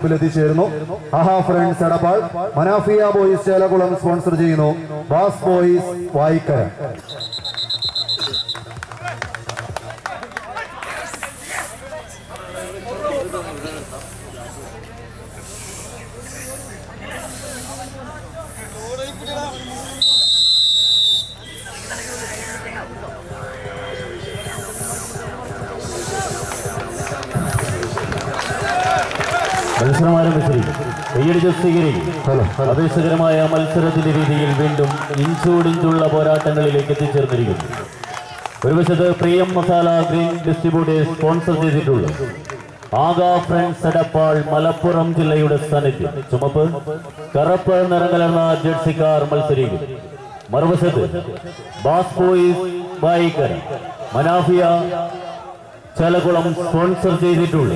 സ്റ്റെപ്പിൽ എത്തിച്ചേരുന്നു ആഹാ friends Edappal Manafiya boys Chelakulam sponsor ചെയ്യുന്നു ബാസ് ബോയ്സ് വായിക്കര മത്സരം ആരംഭിച്ചിരിക്കും കൈയടിച്ച സ്വീകരിക്കും അപേക്ഷകരമായ മത്സരത്തിന്റെ രീതിയിൽ വീണ്ടും ഇഞ്ചോടിഞ്ചുള്ള പോരാട്ടങ്ങളിലേക്ക് എത്തിച്ചേർന്നിരിക്കുന്നു ഒരു വശത്ത് പ്രിയം മസാല ഗ്രീൻ ഡിസ്ട്രിബ്യൂട്ടേഴ്സ് സ്പോൺസർ ചെയ്തിട്ടുള്ള ആഗാ ഫ്രണ്ട്സ് എടപ്പാൾ മലപ്പുറം ജില്ലയുടെ സാന്നിധ്യം ചുമപ്പ് കറുപ്പ് നിറം കലർന്ന ജേഴ്സിക്കാർ മത്സരിക്കും മറുവശത്ത് ബാസ് ബോയ്സ് ബായിക്കര മനാഫിയ ചലകുളം സ്പോൺസർ ചെയ്തിട്ടുള്ള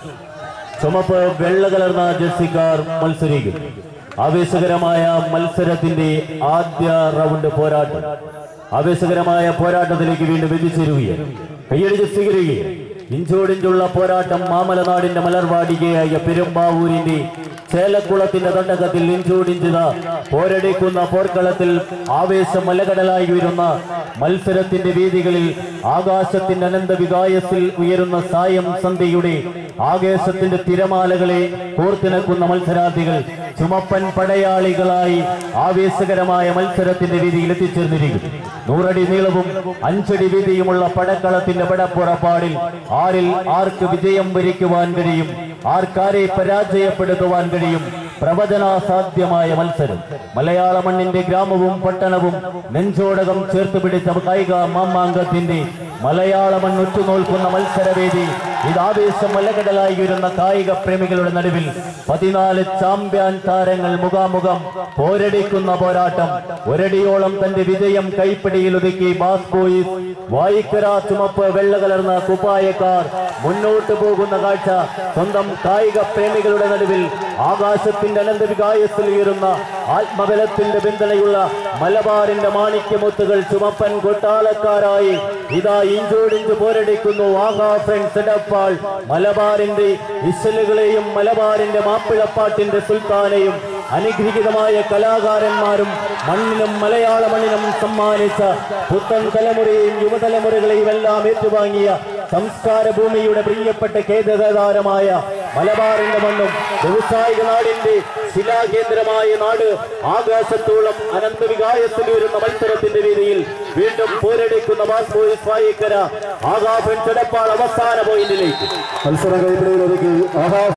ചുമപ്പ് വെള്ള കലർന്ന ജേഴ്സിക്കാർ മത്സരിക്കും ആവേശകരമായ മത്സരത്തിന്റെ ആദ്യ റൗണ്ട് പോരാട്ടം ആവേശകരമായ പോരാട്ടത്തിലേക്ക് വീണ്ടും എത്തിച്ചേരുകയാണ് കൈയടിച്ച് സ്വീകരിക്കുകയും ഇഞ്ചോടിഞ്ചുള്ള പോരാട്ടം മാമലനാടിന്റെ മലർവാടികയായ പെരുമ്പാവൂരിന്റെ ചേലക്കുളത്തിന്റെ തണ്ടകത്തിൽ ഇഞ്ചോടിഞ്ചിത പോരടിക്കുന്ന പോർക്കളത്തിൽ ആവേശം മലകടലായി ഉയരുന്ന മത്സരത്തിന്റെ വീതികളിൽ ആകാശത്തിന്റെ അനന്ത വികായത്തിൽ ഉയരുന്ന സായം സന്ധ്യയുടെ ആകാശത്തിന്റെ തിരമാലകളെ കോർത്തിണക്കുന്ന മത്സരാർത്ഥികൾ ചുമപ്പൻ പടയാളികളായി ആവേശകരമായ മത്സരത്തിന്റെ വീതിയിൽ എത്തിച്ചേർന്നിരിക്കും നൂറടി നീളവും അഞ്ചടി വീതിയുമുള്ള പടക്കളത്തിന്റെ പടപ്പുറപ്പാടിൽ ആരിൽ ആർക്ക് വിജയം വരിക്കുവാൻ കഴിയും ആർക്കാരെ പരാജയപ്പെടുത്തുവാൻ കഴിയും പ്രവചനാസാധ്യമായ മത്സരം മലയാള മണ്ണിന്റെ ഗ്രാമവും പട്ടണവും നെഞ്ചോടകം ചേർത്ത് പിടിച്ച കായിക മാമാങ്കത്തിന്റെ മലയാള മണ്ണ് ഉറ്റുനോൽക്കുന്ന മത്സരവേദി ഇത് ആവേശം മലകടലായി വരുന്ന കായിക പ്രേമികളുടെ നടുവിൽ പതിനാല് ചാമ്പ്യൻ താരങ്ങൾ മുഖാമുഖം പോരടിക്കുന്ന പോരാട്ടം ഒരടിയോളം തന്റെ വിജയം കൈപ്പിടിയിൽ ഒതുക്കി ബാസ് ബോയ്സ് വായിക്കര ചുമപ്പ് വെള്ള കലർന്ന കുപ്പായക്കാർ മുന്നോട്ട് പോകുന്ന കാഴ്ച സ്വന്തം കായിക പ്രേമികളുടെ നടുവിൽ ആകാശത്തിന്റെ അനന്ത വികായത്തിൽ ഉയരുന്ന ആത്മബലത്തിന്റെ പിന്തുണയുള്ള മലബാറിന്റെ മാണിക്യമുത്തുകൾ ചുമപ്പൻ കൊട്ടാളക്കാരായി ഇതാ ഇഞ്ചോടിഞ്ച് പോരടിക്കുന്നു ആകാ ഫ്രണ്ട്സ് എടപ്പാൾ മലബാറിന്റെ ഇശലുകളെയും മലബാറിന്റെ മാപ്പിളപ്പാട്ടിന്റെ സുൽത്താനെയും അനുഗ്രഹീതമായ കലാകാരന്മാരും മണ്ണിനും മലയാള മണ്ണിനും സമ്മാനിച്ച പുത്തൻ തലമുറയെയും യുവതലമുറകളെയും എല്ലാം ഏറ്റുവാങ്ങിയ സംസ്കാര ഭൂമിയുടെ പ്രിയപ്പെട്ട കേന്ദ്രതാരമായ മലബാറിന്റെ മണ്ണും വ്യവസായിക നാടിന്റെ ശിലാകേന്ദ്രമായ നാട് ആകാശത്തോളം അനന്തവികായത്തിൽ വരുന്ന മത്സരത്തിന്റെ രീതിയിൽ വീണ്ടും പോരടിക്കുന്ന ബാസ് ബോയ്സ് വായിക്കര ആകാശൻ ചെടപ്പാൾ അവസാന പോയിന്റിലേക്ക് മത്സരം കൈപ്പിടിയിൽ ഒതുക്കി ആഹാ